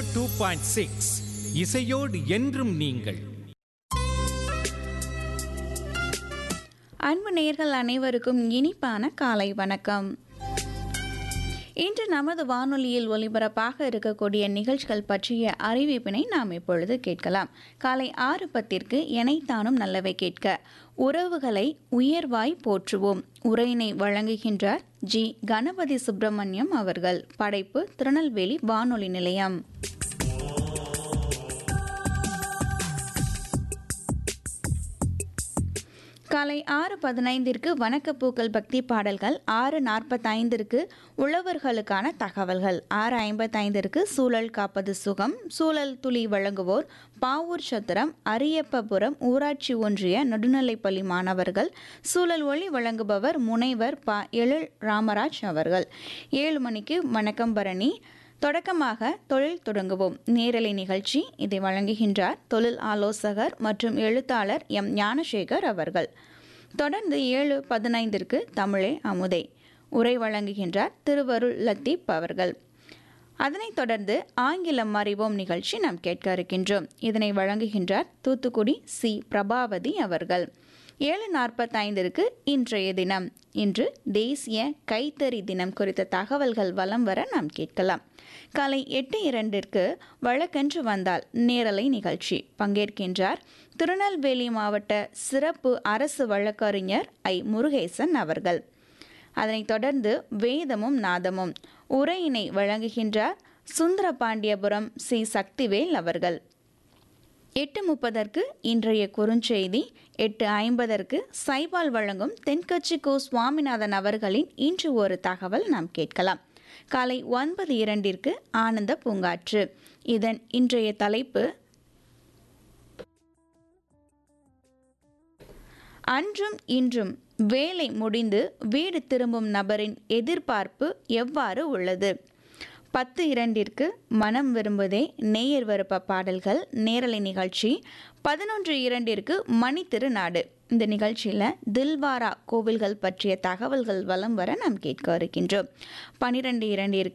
two point six இசையோடு என்றும் நீங்கள் அன்பு நேர்கள் அனைவருக்கும் இனிப்பான காலை வணக்கம் இன்று நமது வானொலியில் ஒலிபரப்பாக இருக்கக்கூடிய நிகழ்ச்சிகள் பற்றிய அறிவிப்பினை நாம் இப்பொழுது கேட்கலாம் காலை ஆறு பத்திற்கு எனைத்தானும் நல்லவை கேட்க உறவுகளை உயர்வாய் போற்றுவோம் உரையினை வழங்குகின்றார் ஜி கணபதி சுப்பிரமணியம் அவர்கள் படைப்பு திருநெல்வேலி வானொலி நிலையம் காலை ஆறு பதினைந்திற்கு வணக்கப்பூக்கள் பக்தி பாடல்கள் ஆறு நாற்பத்தைந்திற்கு உழவர்களுக்கான தகவல்கள் ஆறு ஐம்பத்தைந்திற்கு சூழல் காப்பது சுகம் சூழல் துளி வழங்குவோர் பாவூர் சத்திரம் அரியப்பபுரம் ஊராட்சி ஒன்றிய நடுநிலைப்பள்ளி மாணவர்கள் சூழல் ஒளி வழங்குபவர் முனைவர் ப எழில் ராமராஜ் அவர்கள் ஏழு மணிக்கு வணக்கம் பரணி தொடக்கமாக தொழில் தொடங்குவோம் நேரலை நிகழ்ச்சி இதை வழங்குகின்றார் தொழில் ஆலோசகர் மற்றும் எழுத்தாளர் எம் ஞானசேகர் அவர்கள் தொடர்ந்து ஏழு பதினைந்திற்கு தமிழே அமுதை உரை வழங்குகின்றார் திருவருள் லத்தீப் அவர்கள் அதனைத் தொடர்ந்து ஆங்கிலம் அறிவோம் நிகழ்ச்சி நாம் கேட்க இருக்கின்றோம் இதனை வழங்குகின்றார் தூத்துக்குடி சி பிரபாவதி அவர்கள் ஏழு நாற்பத்தைந்திற்கு இன்றைய தினம் இன்று தேசிய கைத்தறி தினம் குறித்த தகவல்கள் வலம் வர நாம் கேட்கலாம் காலை எட்டு இரண்டிற்கு வழக்கென்று வந்தால் நேரலை நிகழ்ச்சி பங்கேற்கின்றார் திருநெல்வேலி மாவட்ட சிறப்பு அரசு வழக்கறிஞர் ஐ முருகேசன் அவர்கள் அதனைத் தொடர்ந்து வேதமும் நாதமும் உரையினை வழங்குகின்றார் சுந்தரபாண்டியபுரம் சி சக்திவேல் அவர்கள் எட்டு முப்பதற்கு இன்றைய குறுஞ்செய்தி எட்டு ஐம்பதற்கு சைபால் வழங்கும் தென்கட்சி கோ சுவாமிநாதன் அவர்களின் இன்று ஒரு தகவல் நாம் கேட்கலாம் காலை ஒன்பது இரண்டிற்கு ஆனந்த பூங்காற்று இதன் இன்றைய தலைப்பு அன்றும் இன்றும் வேலை முடிந்து வீடு திரும்பும் நபரின் எதிர்பார்ப்பு எவ்வாறு உள்ளது பத்து இரண்டிற்கு மனம் விரும்புதே நேயர் விருப்ப பாடல்கள் நேரலை நிகழ்ச்சி பதினொன்று இரண்டிற்கு மணி திருநாடு இந்த நிகழ்ச்சியில் தில்வாரா கோவில்கள் பற்றிய தகவல்கள் வலம் வர நாம் கேட்க இருக்கின்றோம் பனிரெண்டு இரண்டிற்கு